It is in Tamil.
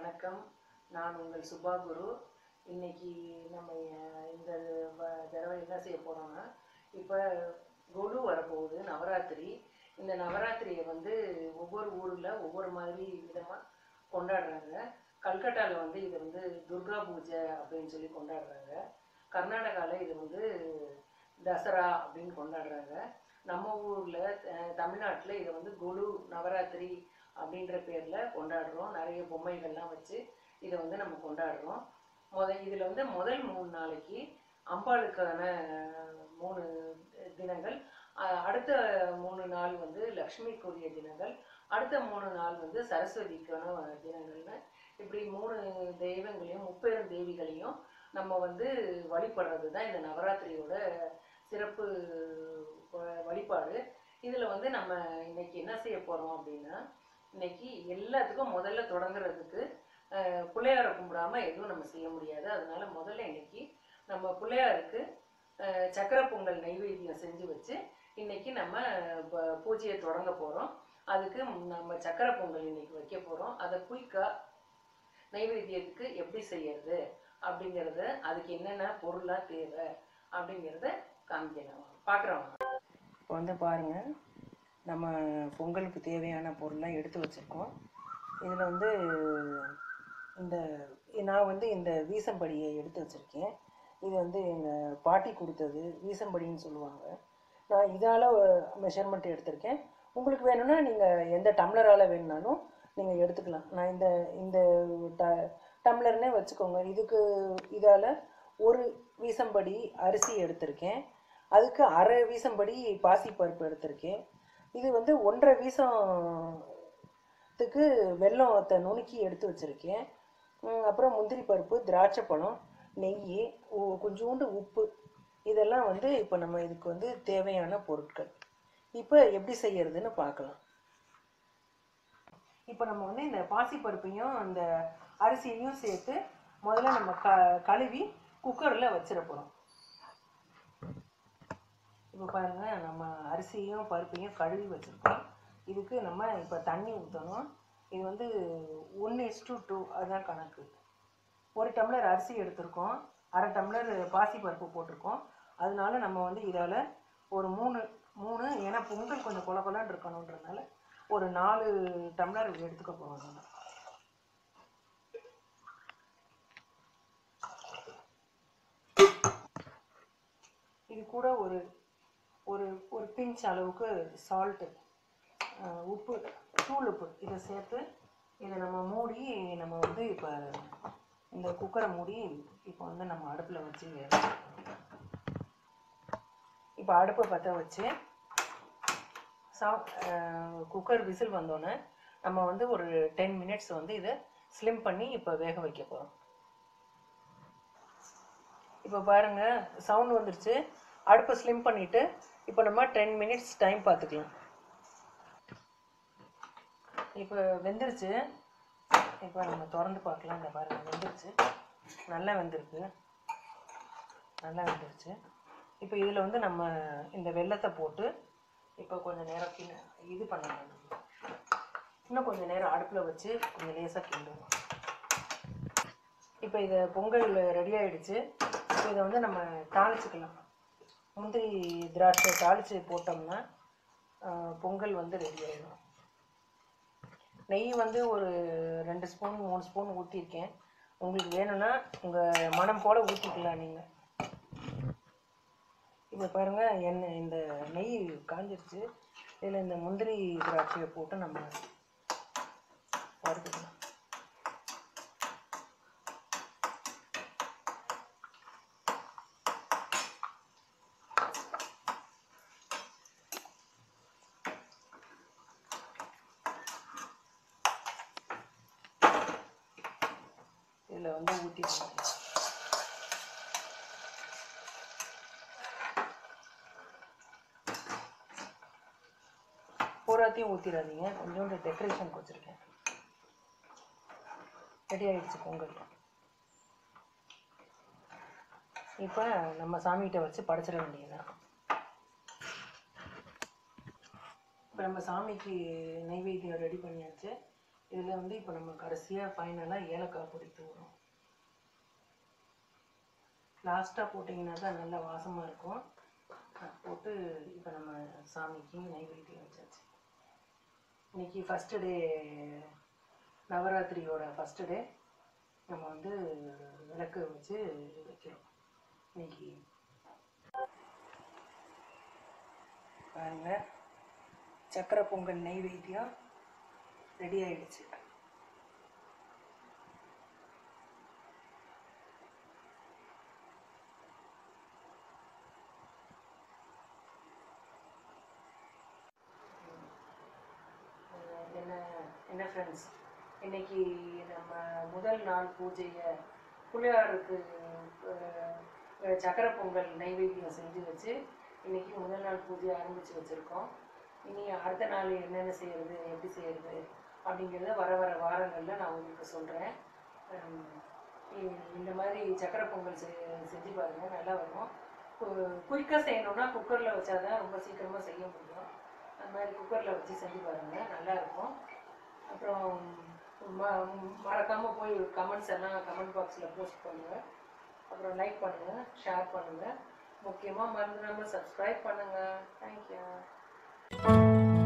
வணக்கம் நான் உங்கள் சுபா குரு இன்னைக்கு நம்ம அஹ், இந்த வ- தடவை என்ன செய்ய போறோம்னா இப்போ கொலு வரப்போகுது நவராத்திரி இந்த நவராத்திரியை வந்து ஒவ்வொரு ஊரில் ஒவ்வொரு மாதிரி விதமாக கொண்டாடுறாங்க கல்கட்டாவில் வந்து இதை வந்து துர்கா பூஜை அப்படின்னு சொல்லி கொண்டாடுறாங்க கர்நாடகாவில் இது வந்து தசரா அப்படின்னு கொண்டாடுறாங்க நம்ம ஊரில் தமிழ்நாட்டில் இதை வந்து கொலு நவராத்திரி அப்படின்ற பேரில் கொண்டாடுறோம் நிறைய பொம்மைகள்லாம் வச்சு இதை வந்து நம்ம கொண்டாடுறோம் முத இதில் வந்து முதல் மூணு நாளைக்கு அம்பாளுக்கான அஹ், மூணு தினங்கள் அஹ், அடுத்த மூணு நாள் வந்து லக்ஷ்மிக்குரிய தினங்கள் அடுத்த மூணு நாள் வந்து சரஸ்வதிக்கான தினங்கள்னு இப்படி மூணு தெய்வங்களையும் முப்பெரும் தேவிகளையும் நம்ம வந்து வழிபடுறது தான் இந்த நவராத்திரியோட சிறப்பு வ- வழிபாடு இதில் வந்து நம்ம இன்னைக்கு என்ன செய்ய போகிறோம் அப்படின்னா இன்னைக்கு எல்லாத்துக்கும் முதல்ல தொடங்குறதுக்கு அஹ், பிள்ளையாரை கும்பிடாம எதுவும் நம்ம செய்ய முடியாது அதனால முதல்ல இன்னைக்கு நம்ம பிள்ளையாருக்கு அஹ், சக்கரை பொங்கல் நைவேத்தியம் செஞ்சு வச்சு இன்னைக்கு நம்ம ப- பூஜையை தொடங்க போகிறோம் அதுக்கு நம்ம சக்கரை பொங்கல் இன்னைக்கு வைக்க போகிறோம் அதை குயிக்காக நைவேத்தியத்துக்கு எப்படி செய்யறது அப்படிங்கிறத அதுக்கு என்னென்ன பொருளாக தேவை அப்படிங்கிறத காமிக்கலாம் பார்க்குறோம் இப்போ வந்து பாருங்க நம்ம பொங்கலுக்கு தேவையான பொருள்லாம் எடுத்து வச்சுருக்கோம் இதில் வந்து இந்த நான் வந்து இந்த வீசம்படியை எடுத்து வச்சுருக்கேன் இது வந்து எங்கள் பாட்டி கொடுத்தது வீசம்படின்னு சொல்லுவாங்க நான் இதால் மெஷர்மெண்ட் எடுத்திருக்கேன் உங்களுக்கு வேணும்னா நீங்கள் எந்த டம்ளரால் வேணும்னாலும் நீங்கள் எடுத்துக்கலாம் நான் இந்த இந்த ட டம்ளர்னே வச்சுக்கோங்க இதுக்கு இதால் ஒரு வீசம்படி அரிசி எடுத்திருக்கேன் அதுக்கு அரை வீசம்படி பாசிப்பருப்பு எடுத்திருக்கேன் இது வந்து ஒன்றரை வீசத்துக்கு வெல்லத்தை நுணுக்கி எடுத்து வச்சுருக்கேன் ம், அப்புறம் முந்திரி பருப்பு திராட்சை பழம் நெய் உ- கொஞ்சோண்டு உப்பு இதெல்லாம் வந்து இப்போ நம்ம இதுக்கு வந்து தேவையான பொருட்கள் இப்போ எப்படி செய்யறதுன்னு பார்க்கலாம் இப்போ நம்ம வந்து இந்த பாசிப்பருப்பையும் இந்த அரிசியையும் சேர்த்து முதல்ல நம்ம க கழுவி குக்கரில் வச்சிட போகிறோம் இப்போ பாருங்க நம்ம அரிசியும் பருப்பையும் கழுவி வச்சுருக்கோம் இதுக்கு நம்ம இப்போ தண்ணி ஊற்றணும் இது வந்து ஒன்று இஸ் டூ டூ அதுதான் கணக்கு ஒரு டம்ளர் அரிசி எடுத்திருக்கோம் அரை டம்ளர் பாசி பருப்பு போட்டிருக்கோம் அதனால நம்ம வந்து இதால் ஒரு மூணு மூணு ஏன்னா பொங்கல் கொஞ்சம் கொல கொலன்னு இருக்கணுன்றதுனால ஒரு நாலு டம்ளர் எடுத்துக்க போகிறோம் நம்ம இது கூட ஒரு ஒரு ஒரு பிஞ்ச் அளவுக்கு சால்ட்டு உப்பு தூள் உப்பு இதை சேர்த்து இதை நம்ம மூடி நம்ம வந்து இப்போ இந்த குக்கரை மூடி இப்போ வந்து நம்ம அடுப்பில் வச்சு இப்போ அடுப்பை பற்ற வச்சு சா குக்கர் விசில் வந்தோடனே நம்ம வந்து ஒரு டென் மினிட்ஸ் வந்து இதை ஸ்லிம் பண்ணி இப்போ வேக வைக்க போகிறோம் இப்போ பாருங்க சவுண்ட் வந்துருச்சு அடுப்பை ஸ்லிம் பண்ணிட்டு இப்போ நம்ம டென் மினிட்ஸ் டைம் பார்த்துக்கலாம் இப்போ வெந்துருச்சு இப்போ நம்ம திறந்து பார்க்கலாம் இந்த பாருங்க வெந்துருச்சு நல்லா வெந்திருக்கு நல்லா வெந்துருச்சு இப்போ இதில் வந்து நம்ம இந்த வெல்லத்தை போட்டு இப்போ கொஞ்சம் நேரம் கிண்ண இது பண்ணணும் நம்ம. இன்னும் கொஞ்சம் நேரம் அடுப்பில் வச்சு கொஞ்சம் லேசாக கிண்டுவோம் இப்போ இதை பொங்கல் ரெடி ஆயிடுச்சு இப்போ இதை வந்து நம்ம தாளிச்சுக்கலாம் முந்திரி திராட்சை தாளித்து போட்டோம்னா ஆஹ், பொங்கல் வந்து ரெடி ஆயிடும் நெய் வந்து ஒரு ரெண்டு ஸ்பூன் மூணு ஸ்பூன் ஊற்றிருக்கேன் உங்களுக்கு வேணும்னா உங்கள் மனம் போல் ஊற்றிக்கலாம் நீங்கள் இப்போ பாருங்கள் எண்ணெய் இந்த நெய் காஞ்சிருச்சு இதில் இந்த முந்திரி திராட்சையை போட்டு நம்ம வறுத்துக்கலாம் இதில் வந்து ஊற்றிக்கலாம் பூராத்தையும் ஊற்றிடாதீங்க கொஞ்சோண்டு டெக்கரேஷனுக்கு வச்சுருக்கேன் ரெடி ஆயிடுச்சு பொங்கல் இப்போ நம்ம சாமிகிட்ட வச்சு படைச்சிட வேண்டியதுதான் இப்போ நம்ம சாமிக்கு நைவேத்தியம் ரெடி பண்ணியாச்சு இதில் வந்து இப்போ நம்ம கடைசியாக ஃபைனலாக ஏலக்காய் பொடி தூவுறோம் லாஸ்ட்டாக போட்டிங்கன்னா தான் நல்லா வாசமாக இருக்கும் அது போட்டு இப்போ நம்ம சாமிக்கு நைவேத்தியம் வச்சாச்சு இன்னைக்கு ஃபஸ்ட்டு டே நவராத்திரியோட ஃபஸ்ட்டு டே நம்ம வந்து விளக்கு வச்சு வைக்கிறோம் இன்னைக்கு பாருங்க சக்கரை பொங்கல் நெய்வேத்தியம் ரெடி ஆயிடுச்சு அஹ் என்ன என்ன ஃப்ரெண்ட்ஸ் இன்னைக்கு நம்ம முதல் நாள் பூஜையை புள்ளையாருக்கு அஹ், அஹ், சக்கரை பொங்கல் நைவேத்தியம் செஞ்சு வச்சு இன்னைக்கு முதல் நாள் பூஜையை ஆரம்பித்து வச்சுருக்கோம் இனி அடுத்த நாள் என்னென்ன செய்யறது எப்படி செய்யறது அப்படிங்கிறத வர வர வாரங்களில் நான் உங்களுக்கு சொல்கிறேன் இந்த மாதிரி சக்கரை பொங்கல் செ செஞ்சு பாருங்கள் நல்லா வரும் குயிக்காக செய்யணும்னா குக்கரில் வச்சாதான் ரொம்ப சீக்கிரமாக செய்ய முடியும் அந்த மாதிரி குக்கரில் வச்சு செஞ்சு பாருங்கள் நல்லாயிருக்கும் அப்புறம் ம மறக்காமல் போய் கமெண்ட்ஸ் எல்லாம் கமெண்ட் பாக்ஸில் போஸ்ட் பண்ணுங்கள் அப்புறம் லைக் பண்ணுங்கள் ஷேர் பண்ணுங்கள் முக்கியமாக மறந்துடாமல் சப்ஸ்கிரைப் பண்ணுங்கள் தேங்க்யூ